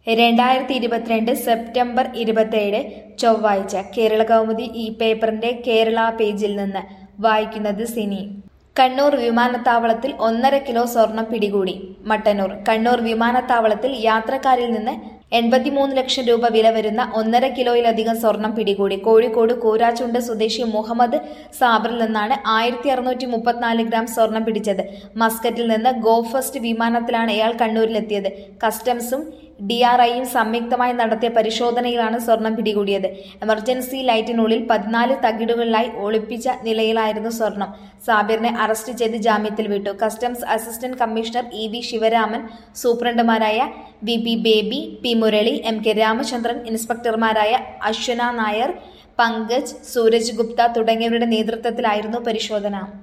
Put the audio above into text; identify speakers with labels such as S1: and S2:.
S1: രണ്ടായിരത്തി ഇരുപത്തിരണ്ട് സെപ്റ്റംബർ ഇരുപത്തേഴ് ചൊവ്വാഴ്ച കേരള കൗമുദി ഈ പേപ്പറിന്റെ കേരള പേജിൽ നിന്ന് വായിക്കുന്നത് സിനി കണ്ണൂർ വിമാനത്താവളത്തിൽ ഒന്നര കിലോ സ്വർണം പിടികൂടി മട്ടന്നൂർ കണ്ണൂർ വിമാനത്താവളത്തിൽ യാത്രക്കാരിൽ നിന്ന് എൺപത്തിമൂന്ന് ലക്ഷം രൂപ വില വരുന്ന ഒന്നര കിലോയിലധികം സ്വർണം പിടികൂടി കോഴിക്കോട് കൂരാച്ചുണ്ട് സ്വദേശി മുഹമ്മദ് സാബറിൽ നിന്നാണ് ആയിരത്തി അറുന്നൂറ്റി മുപ്പത്തിനാല് ഗ്രാം സ്വർണം പിടിച്ചത് മസ്കറ്റിൽ നിന്ന് ഗോ ഫസ്റ്റ് വിമാനത്തിലാണ് ഇയാൾ കണ്ണൂരിലെത്തിയത് കസ്റ്റംസും ഡി ആർ ഐയും സംയുക്തമായി നടത്തിയ പരിശോധനയിലാണ് സ്വർണം പിടികൂടിയത് എമർജൻസി ലൈറ്റിനുള്ളിൽ പതിനാല് തകിടുകളിലായി ഒളിപ്പിച്ച നിലയിലായിരുന്നു സ്വർണം സാബിറിനെ അറസ്റ്റ് ചെയ്ത് ജാമ്യത്തിൽ വിട്ടു customs assistant commissioner E V Sivaraman സൂപ്രണ്ടുമാരായ V P Baby P Murali M K Ramachandran ഇൻസ്പെക്ടർമാരായ അശ്വന നായർ പങ്കജ് സൂരജ് ഗുപ്ത തുടങ്ങിയവരുടെ നേതൃത്വത്തിലായിരുന്നു പരിശോധന